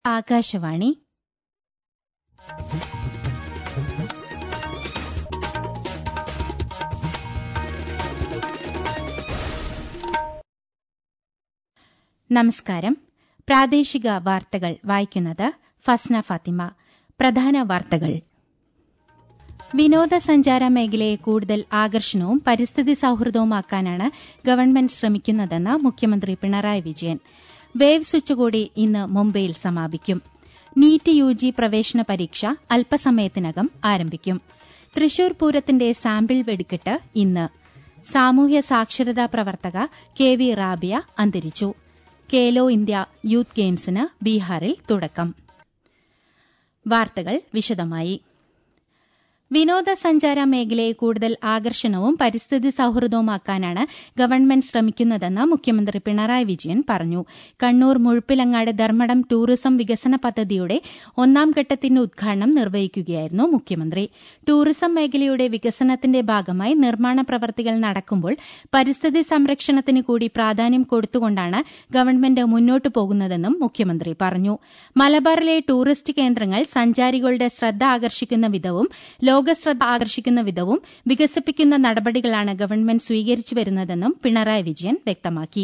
ആകാശവാണി നമസ്കാരം പ്രാദേശിക വാർത്തകൾ വായിക്കുന്നത് ഫസ്ന ഫാത്തിമ പ്രധാന വാർത്തകൾ വിനോദസഞ്ചാര മേഖലയെ കൂടുതൽ ആകർഷണവും പരിസ്ഥിതി സൌഹൃദവുമാക്കാനാണ് ഗവൺമെന്റ് ശ്രമിക്കുന്നതെന്ന് മുഖ്യമന്ത്രി പിണറായി വിജയൻ വേവ്സ് ഉച്ചകോടി ഇന്ന് മുംബൈയിൽ സമാപിക്കും നീറ്റ് യുജി പ്രവേശന പരീക്ഷ അല്പസമയത്തിനകം ആരംഭിക്കും തൃശൂർ പൂരത്തിന്റെ സാമ്പിൾ വെടിക്കെട്ട് ഇന്ന് സാമൂഹ്യ സാക്ഷരതാ പ്രവർത്തക കെ വി റാബിയ അന്തരിച്ചു കേലോ ഇന്ത്യ യൂത്ത് ഗെയിംസിന് ബീഹാറിൽ തുടക്കം വാർത്തകൾ വിശദമായി വിനോദസഞ്ചാര മേഖലയെ കൂടുതൽ ആകർഷണവും പരിസ്ഥിതി സൌഹൃദവുമാക്കാനാണ് ഗവൺമെന്റ് ശ്രമിക്കുന്നതെന്ന് മുഖ്യമന്ത്രി പിണറായി വിജയൻ പറഞ്ഞു കണ്ണൂർ മുഴുപ്പിലങ്ങാട് ധർമ്മടം ടൂറിസം വികസന പദ്ധതിയുടെ ഒന്നാം ഘട്ടത്തിന്റെ ഉദ്ഘാടനം നിർവഹിക്കുകയായിരുന്നു മുഖ്യമന്ത്രി ടൂറിസം മേഖലയുടെ വികസനത്തിന്റെ ഭാഗമായി നിർമ്മാണ പ്രവർത്തികൾ നടക്കുമ്പോൾ പരിസ്ഥിതി സംരക്ഷണത്തിന് കൂടി പ്രാധാന്യം കൊടുത്തുകൊണ്ടാണ് ഗവൺമെന്റ് മുന്നോട്ടു പോകുന്നതെന്നും മുഖ്യമന്ത്രി പറഞ്ഞു മലബാറിലെ ടൂറിസ്റ്റ് കേന്ദ്രങ്ങൾ സഞ്ചാരികളുടെ ശ്രദ്ധ ആകർഷിക്കുന്ന വിധവും ലോകശ്രദ്ധ ആകർഷിക്കുന്ന വിധവും വികസിപ്പിക്കുന്ന നടപടികളാണ് ഗവൺമെന്റ് സ്വീകരിച്ചു വരുന്നതെന്നും പിണറായി വിജയൻ വ്യക്തമാക്കി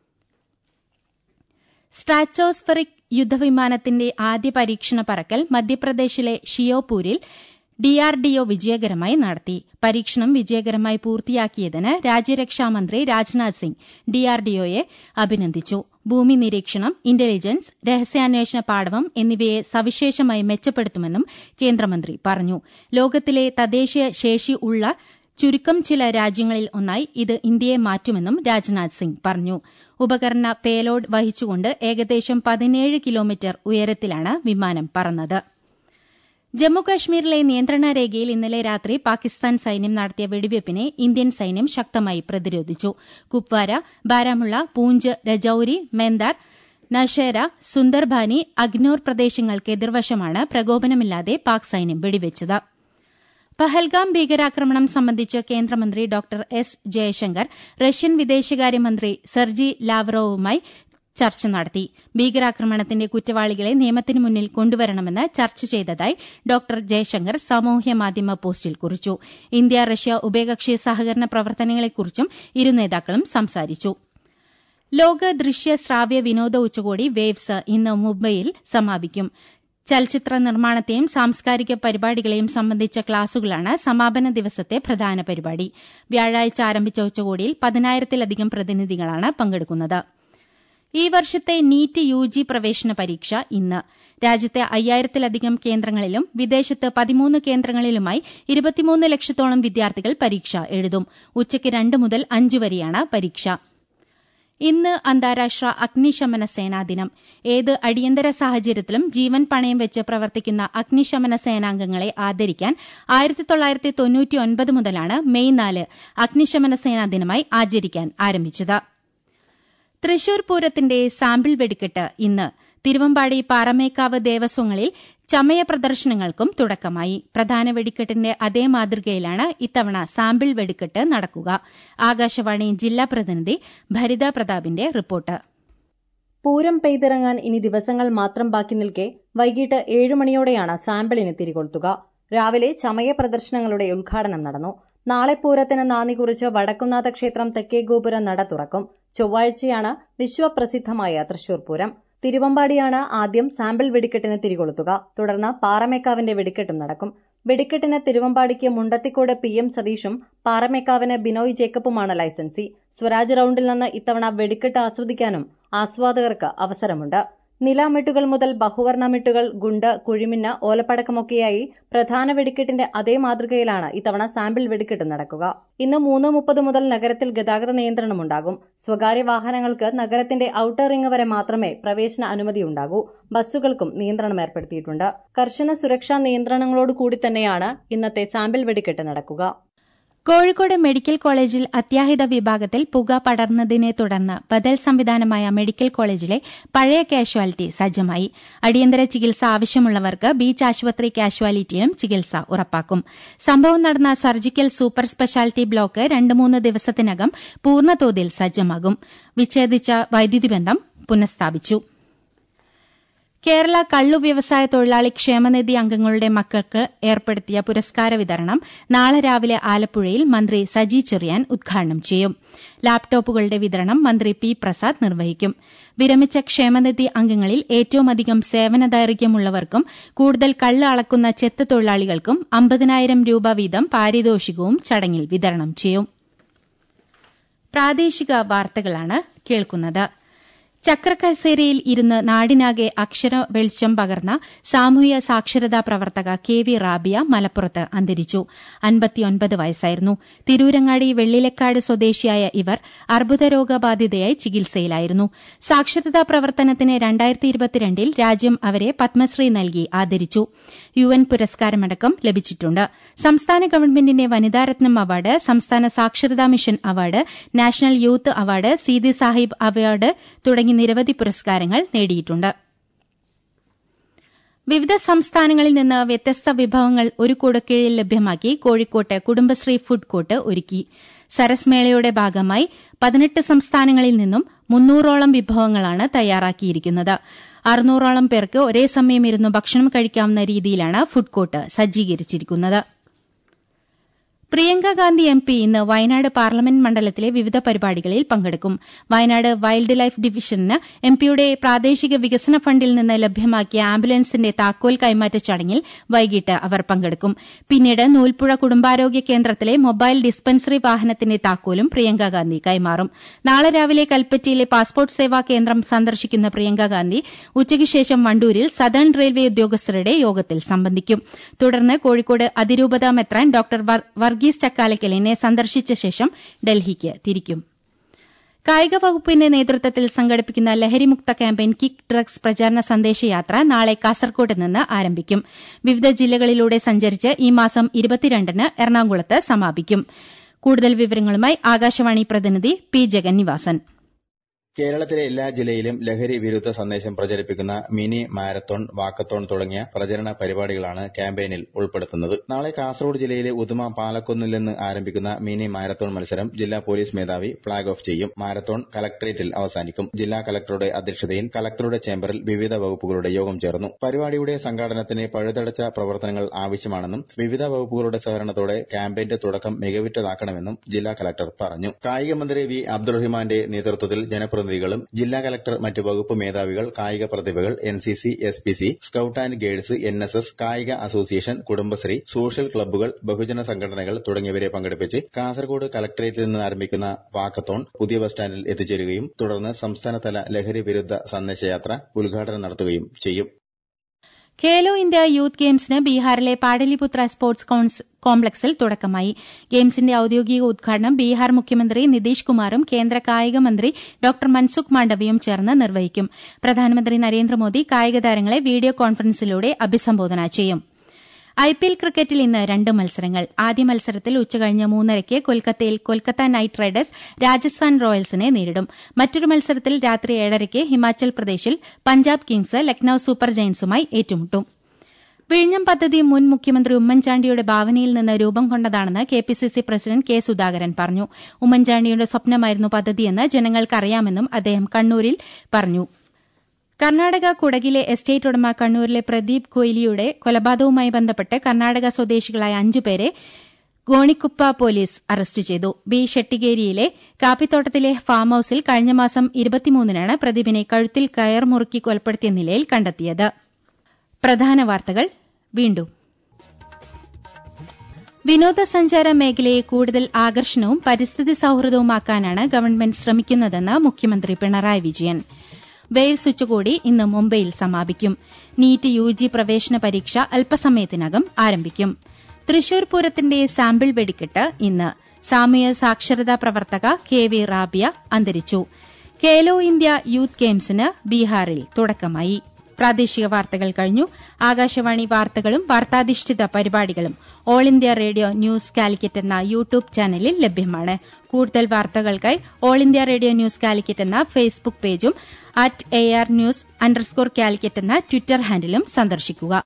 സ്ട്രാറ്റോസ്ഫെറിക് യുദ്ധവിമാനത്തിന്റെ ആദ്യ പരീക്ഷണ പറക്കൽ മധ്യപ്രദേശിലെ ഷിയോപൂരിൽ ഡിആർഡിഒ വിജയകരമായി നടത്തി പരീക്ഷണം വിജയകരമായി പൂർത്തിയാക്കിയതിന് രാജ്യരക്ഷാമന്ത്രി രാജ്നാഥ് സിംഗ് ഡിആർഡിഒയെ അഭിനന്ദിച്ചു ഭൂമി നിരീക്ഷണം ഇന്റലിജൻസ് രഹസ്യാന്വേഷണ പാടവം എന്നിവയെ സവിശേഷമായി മെച്ചപ്പെടുത്തുമെന്നും കേന്ദ്രമന്ത്രി പറഞ്ഞു ലോകത്തിലെ തദ്ദേശീയ ശേഷി ഉള്ള ചുരുക്കം ചില രാജ്യങ്ങളിൽ ഒന്നായി ഇത് ഇന്ത്യയെ മാറ്റുമെന്നും രാജ്നാഥ് സിംഗ് പറഞ്ഞു ഉപകരണ പേലോഡ് വഹിച്ചുകൊണ്ട് ഏകദേശം പതിനേഴ് കിലോമീറ്റർ ഉയരത്തിലാണ് വിമാനം പറന്നത് ജമ്മുകശ്മീരിലെ നിയന്ത്രണ രേഖയിൽ ഇന്നലെ രാത്രി പാകിസ്ഥാൻ സൈന്യം നടത്തിയ വെടിവയ്പ്പിനെ ഇന്ത്യൻ സൈന്യം ശക്തമായി പ്രതിരോധിച്ചു കുപ്വാര ബാരാമുള്ള പൂഞ്ച് രജൌരി മെന്ദാർ നഷേര സുന്ദർബാനി അഗ്നോർ പ്രദേശങ്ങൾക്ക് എതിർവശമാണ് പ്രകോപനമില്ലാതെ പാക് സൈന്യം വെടിവെച്ചത് പഹൽഗാം ഭീകരാക്രമണം സംബന്ധിച്ച് കേന്ദ്രമന്ത്രി ഡോക്ടർ എസ് ജയശങ്കർ റഷ്യൻ വിദേശകാര്യമന്ത്രി സെർജി ലാവ്റോവുമായി ചർച്ച നടത്തി ഭീകരാക്രമണത്തിന്റെ കുറ്റവാളികളെ നിയമത്തിന് മുന്നിൽ കൊണ്ടുവരണമെന്ന് ചർച്ച ചെയ്തതായി ഡോക്ടർ ജയശങ്കർ സാമൂഹ്യ മാധ്യമ പോസ്റ്റിൽ കുറിച്ചു ഇന്ത്യ റഷ്യ ഉഭയകക്ഷി സഹകരണ പ്രവർത്തനങ്ങളെക്കുറിച്ചും ഇരു നേതാക്കളും സംസാരിച്ചു ലോക ദൃശ്യ ശ്രാവ്യ വിനോദ ഉച്ചകോടി വേവ്സ് ഇന്ന് മുംബൈയിൽ സമാപിക്കും ചലച്ചിത്ര നിർമ്മാണത്തെയും സാംസ്കാരിക പരിപാടികളെയും സംബന്ധിച്ച ക്ലാസുകളാണ് സമാപന ദിവസത്തെ പ്രധാന പരിപാടി വ്യാഴാഴ്ച ആരംഭിച്ച ഉച്ചകോടിയിൽ പതിനായിരത്തിലധികം പ്രതിനിധികളാണ് പങ്കെടുക്കുന്നത് ഈ വർഷത്തെ നീറ്റ് യുജി പ്രവേശന പരീക്ഷ ഇന്ന് രാജ്യത്തെ അയ്യായിരത്തിലധികം കേന്ദ്രങ്ങളിലും വിദേശത്ത് പതിമൂന്ന് കേന്ദ്രങ്ങളിലുമായി ഇരുപത്തിമൂന്ന് ലക്ഷത്തോളം വിദ്യാർത്ഥികൾ പരീക്ഷ എഴുതും ഉച്ചയ്ക്ക് രണ്ട് മുതൽ അഞ്ച് വരെയാണ് പരീക്ഷ ഇന്ന് അന്താരാഷ്ട്ര അഗ്നിശമന സേനാ ദിനം ഏത് അടിയന്തര സാഹചര്യത്തിലും ജീവൻ പണയം വെച്ച് പ്രവർത്തിക്കുന്ന അഗ്നിശമന സേനാംഗങ്ങളെ ആദരിക്കാൻ ആയിരത്തി തൊള്ളായിരത്തി തൊണ്ണൂറ്റിയൊൻപത് മുതലാണ് മെയ് നാല് അഗ്നിശമന സേനാ ദിനമായി ആചരിക്കാൻ ആരംഭിച്ചത് തൃശൂർ പൂരത്തിന്റെ സാമ്പിൾ വെടിക്കെട്ട് ഇന്ന് തിരുവമ്പാടി പാറമേക്കാവ് ദേവസ്വങ്ങളിൽ ചമയ പ്രദർശനങ്ങൾക്കും തുടക്കമായി പ്രധാന വെടിക്കെട്ടിന്റെ അതേ മാതൃകയിലാണ് ഇത്തവണ സാമ്പിൾ വെടിക്കെട്ട് നടക്കുക ആകാശവാണി ജില്ലാ പ്രതിനിധി ഭരിത പ്രതാപിന്റെ റിപ്പോർട്ട് പൂരം പെയ്തിറങ്ങാൻ ഇനി ദിവസങ്ങൾ മാത്രം ബാക്കി നിൽക്കെ വൈകിട്ട് ഏഴു മണിയോടെയാണ് സാമ്പിളിന് തിരികൊളുത്തുക രാവിലെ ചമയ പ്രദർശനങ്ങളുടെ ഉദ്ഘാടനം നടന്നു നാളെ പൂരത്തിന് നാന്ദി കുറിച്ച് വടക്കുന്നാഥ ക്ഷേത്രം തെക്കേ ഗോപുര നട തുറക്കും ചൊവ്വാഴ്ചയാണ് വിശ്വപ്രസിദ്ധമായ തൃശൂർ പൂരം തിരുവമ്പാടിയാണ് ആദ്യം സാമ്പിൾ വെടിക്കെട്ടിന് തിരികൊളുത്തുക തുടർന്ന് പാറമേക്കാവിന്റെ വെടിക്കെട്ടും നടക്കും വെടിക്കെട്ടിന് തിരുവമ്പാടിക്ക് മുണ്ടത്തിക്കോട് പി എം സതീഷും പാറമേക്കാവിന് ബിനോയ് ജേക്കബുമാണ് ലൈസൻസി സ്വരാജ് റൌണ്ടിൽ നിന്ന് ഇത്തവണ വെടിക്കെട്ട് ആസ്വദിക്കാനും ആസ്വാദകർക്ക് അവസരമുണ്ട് നിലാമെട്ടുകൾ മുതൽ ബഹുവർണമെട്ടുകൾ ഗുണ്ട് കുഴിമിന്ന ഓലപ്പടക്കമൊക്കെയായി പ്രധാന വെടിക്കെട്ടിന്റെ അതേ മാതൃകയിലാണ് ഇത്തവണ സാമ്പിൾ വെടിക്കെട്ട് നടക്കുക ഇന്ന് മൂന്ന് മുപ്പത് മുതൽ നഗരത്തിൽ ഗതാഗത നിയന്ത്രണമുണ്ടാകും സ്വകാര്യ വാഹനങ്ങൾക്ക് നഗരത്തിന്റെ ഔട്ടർ റിംഗ് വരെ മാത്രമേ പ്രവേശന അനുമതിയുണ്ടാകൂ ബസ്സുകൾക്കും നിയന്ത്രണം ഏർപ്പെടുത്തിയിട്ടുണ്ട് കർശന സുരക്ഷാ നിയന്ത്രണങ്ങളോടുകൂടി തന്നെയാണ് ഇന്നത്തെ സാമ്പിൾ വെടിക്കെട്ട് നടക്കുക കോഴിക്കോട് മെഡിക്കൽ കോളേജിൽ അത്യാഹിത വിഭാഗത്തിൽ പുക പടർന്നതിനെ തുടർന്ന് ബദൽ സംവിധാനമായ മെഡിക്കൽ കോളേജിലെ പഴയ കാഷ്വാലിറ്റി സജ്ജമായി അടിയന്തര ചികിത്സ ആവശ്യമുള്ളവർക്ക് ബീച്ച് ആശുപത്രി കാഷ്വാലിറ്റിയിലും ചികിത്സ ഉറപ്പാക്കും സംഭവം നടന്ന സർജിക്കൽ സൂപ്പർ സ്പെഷ്യാലിറ്റി ബ്ലോക്ക് രണ്ട് മൂന്ന് ദിവസത്തിനകം പൂർണ്ണതോതിൽ സജ്ജമാകും വിച്ഛേദിച്ച വൈദ്യുതി ബന്ധം പുനഃസ്ഥാപിച്ചു കേരള കള്ളു വ്യവസായ തൊഴിലാളി ക്ഷേമനിധി അംഗങ്ങളുടെ മക്കൾക്ക് ഏർപ്പെടുത്തിയ പുരസ്കാര വിതരണം നാളെ രാവിലെ ആലപ്പുഴയിൽ മന്ത്രി സജി ചെറിയാൻ ഉദ്ഘാടനം ചെയ്യും ലാപ്ടോപ്പുകളുടെ വിതരണം മന്ത്രി പി പ്രസാദ് നിർവഹിക്കും വിരമിച്ച ക്ഷേമനിധി അംഗങ്ങളിൽ ഏറ്റവുമധികം സേവന ദൈർഘ്യമുള്ളവർക്കും കൂടുതൽ കള്ള് അളക്കുന്ന ചെത്ത് തൊഴിലാളികൾക്കും അമ്പതിനായിരം രൂപ വീതം പാരിതോഷികവും ചടങ്ങിൽ വിതരണം ചെയ്യും പ്രാദേശിക വാർത്തകളാണ് കേൾക്കുന്നത് ചക്രക്കസേരയിൽ ഇരുന്ന് നാടിനാകെ അക്ഷര വെളിച്ചം പകർന്ന സാമൂഹ്യ സാക്ഷരതാ പ്രവർത്തക കെ വി റാബിയ മലപ്പുറത്ത് അന്തരിച്ചു അൻപത്തിയൊൻപത് വയസ്സായിരുന്നു തിരൂരങ്ങാടി വെള്ളിലക്കാട് സ്വദേശിയായ ഇവർ അർബുദ രോഗബാധിതയായി ചികിത്സയിലായിരുന്നു സാക്ഷരതാ പ്രവർത്തനത്തിന് രണ്ടായിരത്തി ഇരുപത്തിരണ്ടിൽ രാജ്യം അവരെ പത്മശ്രീ നൽകി ആദരിച്ചു യു എൻ പുരസ്കാരമടക്കം ലഭിച്ചിട്ടുണ്ട് സംസ്ഥാന ഗവൺമെന്റിന്റെ വനിതാരത്നം അവാർഡ് സംസ്ഥാന സാക്ഷരതാ mission award national youth award Seethi Sahib award തുടങ്ങി നിരവധി പുരസ്കാരങ്ങൾ നേടിയിട്ടുണ്ട് വിവിധ സംസ്ഥാനങ്ങളിൽ നിന്ന് വ്യത്യസ്ത വിഭവങ്ങൾ ഒരു കുടക്കീഴിൽ ലഭ്യമാക്കി കോഴിക്കോട്ട് കുടുംബശ്രീ ഫുഡ് കോർട്ട് ഒരുക്കി സരസ് മേളയുടെ ഭാഗമായി പതിനെട്ട് സംസ്ഥാനങ്ങളിൽ നിന്നും മുന്നൂറോളം വിഭവങ്ങളാണ് തയ്യാറാക്കിയിരിക്കുന്നത് അറുന്നൂറോളം പേർക്ക് ഒരേ സമയം ഇരുന്ന് ഭക്ഷണം കഴിക്കാവുന്ന രീതിയിലാണ് ഫുഡ് കോർട്ട് സജ്ജീകരിച്ചിരിക്കുന്നത് പ്രിയങ്ക ഗാന്ധി എം പി ഇന്ന് വയനാട് പാർലമെന്റ് മണ്ഡലത്തിലെ വിവിധ പരിപാടികളിൽ പങ്കെടുക്കും വയനാട് വൈൽഡ് ലൈഫ് ഡിവിഷന് എംപിയുടെ പ്രാദേശിക വികസന ഫണ്ടിൽ നിന്ന് ലഭ്യമാക്കിയ ആംബുലൻസിന്റെ താക്കോൽ കൈമാറ്റ ചടങ്ങിൽ വൈകിട്ട് അവർ പങ്കെടുക്കും പിന്നീട് നൂൽപ്പുഴ കുടുംബാരോഗ്യ കേന്ദ്രത്തിലെ മൊബൈൽ ഡിസ്പെൻസറി വാഹനത്തിന്റെ താക്കോലും പ്രിയങ്ക ഗാന്ധി കൈമാറും നാളെ രാവിലെ കൽപ്പറ്റയിലെ പാസ്പോർട്ട് സേവാ കേന്ദ്രം സന്ദർശിക്കുന്ന പ്രിയങ്ക ഗാന്ധി ഉച്ചയ്ക്ക് ശേഷം വണ്ടൂരിൽ സദേൺ റെയിൽവേ ഉദ്യോഗസ്ഥരുടെ യോഗത്തിൽ സംബന്ധിക്കും തുടർന്ന് കോഴിക്കോട് അതിരൂപത മെത്രാൻ ഡോക്ടർ വർഗീസ് ചക്കാലക്കലിനെ സന്ദർശിച്ച ശേഷം ഡൽഹിക്ക് തിരിക്കും കായിക വകുപ്പിന്റെ നേതൃത്വത്തിൽ സംഘടിപ്പിക്കുന്ന ലഹരിമുക്ത ക്യാമ്പയിൻ കിക്ക് ഡ്രഗ്സ് പ്രചാരണ സന്ദേശയാത്ര നാളെ കാസർകോട്ട് നിന്ന് ആരംഭിക്കും വിവിധ ജില്ലകളിലൂടെ സഞ്ചരിച്ച് ഈ മാസം ഇരുപത്തിരണ്ടിന് എറണാകുളത്ത് സമാപിക്കും കൂടുതൽ വിവരങ്ങളുമായി ആകാശവാണി പ്രതിനിധി പി ജഗന്നിവാസൻ കേരളത്തിലെ എല്ലാ ജില്ലയിലും ലഹരി വിരുദ്ധ സന്ദേശം പ്രചരിപ്പിക്കുന്ന മിനി മാരത്തോൺ വാക്കത്തോൺ തുടങ്ങിയ പ്രചരണ പരിപാടികളാണ് ക്യാമ്പയിനിൽ ഉൾപ്പെടുത്തുന്നത് നാളെ കാസർഗോഡ് ജില്ലയിലെ ഉദുമ പാലക്കുന്നിൽ നിന്ന് ആരംഭിക്കുന്ന മിനി മാരത്തോൺ മത്സരം ജില്ലാ പോലീസ് മേധാവി ഫ്ളാഗ് ഓഫ് ചെയ്യും മാരത്തോൺ കലക്ടറേറ്റിൽ അവസാനിക്കും ജില്ലാ കലക്ടറുടെ അധ്യക്ഷതയിൽ കലക്ടറുടെ ചേംബറിൽ വിവിധ വകുപ്പുകളുടെ യോഗം ചേർന്നു പരിപാടിയുടെ സംഘാടനത്തിന് പഴുതടച്ച പ്രവർത്തനങ്ങൾ ആവശ്യമാണെന്നും വിവിധ വകുപ്പുകളുടെ സഹകരണത്തോടെ ക്യാമ്പയിന്റെ തുടക്കം മികവുറ്റതാക്കണമെന്നും ജില്ലാ കലക്ടർ പറഞ്ഞു കായിക മന്ത്രി വി അബ്ദുറഹിമാന്റെ നേതൃത്വത്തിൽ ജനപ്രതിനിധി പ്രതിനിധികളും ജില്ലാ കലക്ടർ മറ്റ് വകുപ്പ് മേധാവികൾ കായിക പ്രതിഭകൾ N C C S P C scout and guides N S S കായിക അസോസിയേഷൻ കുടുംബശ്രീ സോഷ്യൽ ക്ലബ്ബുകൾ ബഹുജന സംഘടനകൾ തുടങ്ങിയവരെ പങ്കെടുപ്പിച്ച് കാസർഗോഡ് കലക്ടറേറ്റിൽ നിന്ന് ആരംഭിക്കുന്ന വാക്കത്തോൺ പുതിയ ബസ് സ്റ്റാൻഡിൽ എത്തിച്ചേരുകയും തുടർന്ന് സംസ്ഥാനതല ലഹരി വിരുദ്ധ സന്ദേശയാത്ര ഉദ്ഘാടനം നടത്തുകയും ചെയ്യും ഖേലോ ഇന്ത്യ യൂത്ത് ഗെയിംസിന് ബീഹാറിലെ പാടലിപുത്ര സ്പോർട്സ് കോംപ്ലക്സിൽ തുടക്കമായി ഗെയിംസിന്റെ ഔദ്യോഗിക ഉദ്ഘാടനം ബീഹാർ മുഖ്യമന്ത്രി നിതീഷ് കുമാറും കേന്ദ്ര കായിക മന്ത്രി ഡോക്ടർ മൻസുഖ് മാണ്ഡവ്യയും ചേർന്ന് നിർവഹിക്കും പ്രധാനമന്ത്രി നരേന്ദ്രമോദി കായിക താരങ്ങളെ വീഡിയോ കോൺഫറൻസിലൂടെ അഭിസംബോധന ചെയ്യും ഐപിഎൽ ക്രിക്കറ്റിൽ ഇന്ന് രണ്ട് മത്സരങ്ങൾ ആദ്യ മത്സരത്തിൽ ഉച്ചകഴിഞ്ഞ് മൂന്നരയ്ക്ക് കൊൽക്കത്തയിൽ കൊൽക്കത്ത നൈറ്റ് റൈഡേഴ്സ് രാജസ്ഥാൻ റോയൽസിനെ നേരിടും മറ്റൊരു മത്സരത്തിൽ രാത്രി ഏഴരയ്ക്ക് ഹിമാചൽ പ്രദേശിൽ പഞ്ചാബ് കിങ്സ് ലക്നൌ സൂപ്പർ ജയന്റ്സുമായി ഏറ്റുമുട്ടും വിഴിഞ്ഞം പദ്ധതി മുൻ മുഖ്യമന്ത്രി ഉമ്മൻചാണ്ടിയുടെ ഭാവനയിൽ നിന്ന് രൂപം കൊണ്ടതാണെന്ന് കെപിസിസി പ്രസിഡന്റ് കെ സുധാകരൻ പറഞ്ഞു ഉമ്മൻചാണ്ടിയുടെ സ്വപ്നമായിരുന്നു പദ്ധതിയെന്ന് ജനങ്ങൾക്കറിയാമെന്നും അദ്ദേഹം കണ്ണൂരിൽ പറഞ്ഞു കർണാടക കുടകിലെ എസ്റ്റേറ്റ് ഉടമ കണ്ണൂരിലെ പ്രദീപ് കൊയ്ലിയുടെ കൊലപാതകവുമായി ബന്ധപ്പെട്ട് കർണാടക സ്വദേശികളായ അഞ്ചുപേരെ ഗോണിക്കുപ്പ പോലീസ് അറസ്റ്റ് ചെയ്തു ബി ഷെട്ടിഗേരിയിലെ കാപ്പിത്തോട്ടത്തിലെ ഫാം ഹൌസിൽ കഴിഞ്ഞ മാസം ഇരുപത്തിമൂന്നിനാണ് പ്രദീപിനെ കഴുത്തിൽ കയർ മുറുക്കി കൊലപ്പെടുത്തിയ നിലയിൽ കണ്ടെത്തിയത് പ്രധാന വാർത്തകൾ വീണ്ടും വിനോദസഞ്ചാര മേഖലയെ കൂടുതൽ ആകർഷണവും പരിസ്ഥിതി സൌഹൃദവുമാക്കാനാണ് ഗവൺമെന്റ് ശ്രമിക്കുന്നതെന്ന് മുഖ്യമന്ത്രി പിണറായി വിജയൻ വേവ്സ് ഉച്ചകോടി ഇന്ന് മുംബൈയിൽ സമാപിക്കും നീറ്റ് യു ജി പ്രവേശന പരീക്ഷ അല്പസമയത്തിനകം ആരംഭിക്കും തൃശൂർ പൂരത്തിന്റെ സാമ്പിൾ വെടിക്കെട്ട് ഇന്ന് സാമൂഹ്യ സാക്ഷരതാ പ്രവർത്തക കെ വി റാബിയ അന്തരിച്ചു ഖേലോ ഇന്ത്യ യൂത്ത് ഗെയിംസിന് ബീഹാറിൽ തുടക്കമായി പ്രാദേശിക വാർത്തകൾ കഴിഞ്ഞു ആകാശവാണി വാർത്തകളും വാർത്താധിഷ്ഠിത പരിപാടികളും all India radio news Calicut എന്ന യൂട്യൂബ് ചാനലിൽ ലഭ്യമാണ് കൂടുതൽ വാർത്തകൾക്കായി all India radio news Calicut എന്ന ഫേസ്ബുക്ക് പേജും at A R news underscore Calicut എന്ന ട്വിറ്റർ ഹാൻഡിലും സന്ദർശിക്കുക